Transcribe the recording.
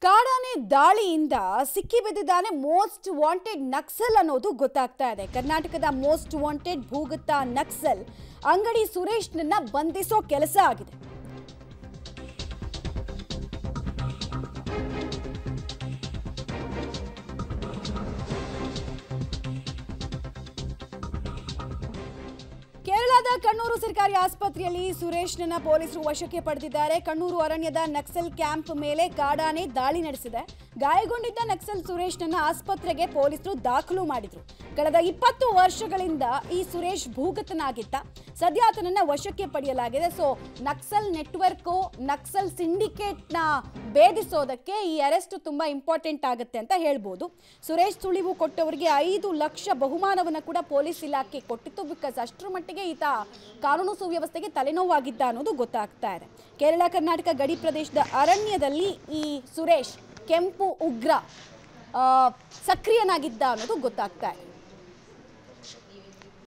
ಕಾಡಾನೆ ದಾಳಿಯಿಂದ ಸಿಕ್ಕಿಬಿದ್ದಿದ್ದಾನೆ most wanted Naxal ಅನ್ನೋದು ಗೊತ್ತಾಗ್ತಾ ಇದೆ ಕರ್ನಾಟಕದ ಮೋಸ್ಟ್ ವಾಂಟೆಡ್ ಭೂಗತ ನಕ್ಸಲ್ ಅಂಗಡಿ ಸುರೇಶ್ನನ್ನ ಬಂಧಿಸೋ ಕೆಲಸ ಆಗಿದೆ ಕೇರಳದ ಕಣ್ಣೂರು ಸರ್ಕಾರಿ ಆಸ್ಪತ್ರೆಯಲ್ಲಿ ಸುರೇಶ್ನನ್ನ ಪೊಲೀಸರು ವಶಕ್ಕೆ ಪಡೆದಿದ್ದಾರೆ ಕಣ್ಣೂರು ಅರಣ್ಯದ ನಕ್ಸಲ್ ಕ್ಯಾಂಪ್ ಮೇಲೆ ಕಾಡಾನೆ ದಾಳಿ ನಡೆಸಿದೆ ಗಾಯಗೊಂಡಿದ್ದ ನಕ್ಸಲ್ ಸುರೇಶ್ನನ್ನ ಆಸ್ಪತ್ರೆಗೆ ಪೊಲೀಸರು ದಾಖಲು ಮಾಡಿದ್ರು ಕಳೆದ ಇಪ್ಪತ್ತು ವರ್ಷಗಳಿಂದ ಈ ಸುರೇಶ್ ಭೂಗತನಾಗಿದ್ದ ಸದ್ಯ ಆತನನ್ನ ವಶಕ್ಕೆ ಪಡೆಯಲಾಗಿದೆ ಸೊ ನಕ್ಸಲ್ ನೆಟ್ವರ್ಕು ನಕ್ಸಲ್ ಸಿಂಡಿಕೇಟ್ನ ಭೇದಿಸೋದಕ್ಕೆ ಈ ಅರೆಸ್ಟ್ ತುಂಬಾ ಇಂಪಾರ್ಟೆಂಟ್ ಆಗುತ್ತೆ ಅಂತ ಹೇಳ್ಬೋದು ಸುರೇಶ್ ಸುಳಿವು ಕೊಟ್ಟವರಿಗೆ ಐದು ಲಕ್ಷ ಬಹುಮಾನವನ್ನು ಕೂಡ ಪೊಲೀಸ್ ಇಲಾಖೆ ಕೊಟ್ಟಿತ್ತು ಬಿಕಾಸ್ ಅಷ್ಟರ ಮಟ್ಟಿಗೆ ಈತ ಕಾನೂನು ಸುವ್ಯವಸ್ಥೆಗೆ ತಲೆನೋವಾಗಿದ್ದ ಅನ್ನೋದು ಗೊತ್ತಾಗ್ತಾ ಇದೆ ಕೇರಳ ಕರ್ನಾಟಕ ಗಡಿ ಪ್ರದೇಶದ ಅರಣ್ಯದಲ್ಲಿ ಈ ಸುರೇಶ್ ಕೆಂಪು ಉಗ್ರ ಆ, ಸಕ್ರಿಯನಾಗಿದ್ದ ಅನ್ನೋದು ಗೊತ್ತಾಗ್ತಾ ಇದೆ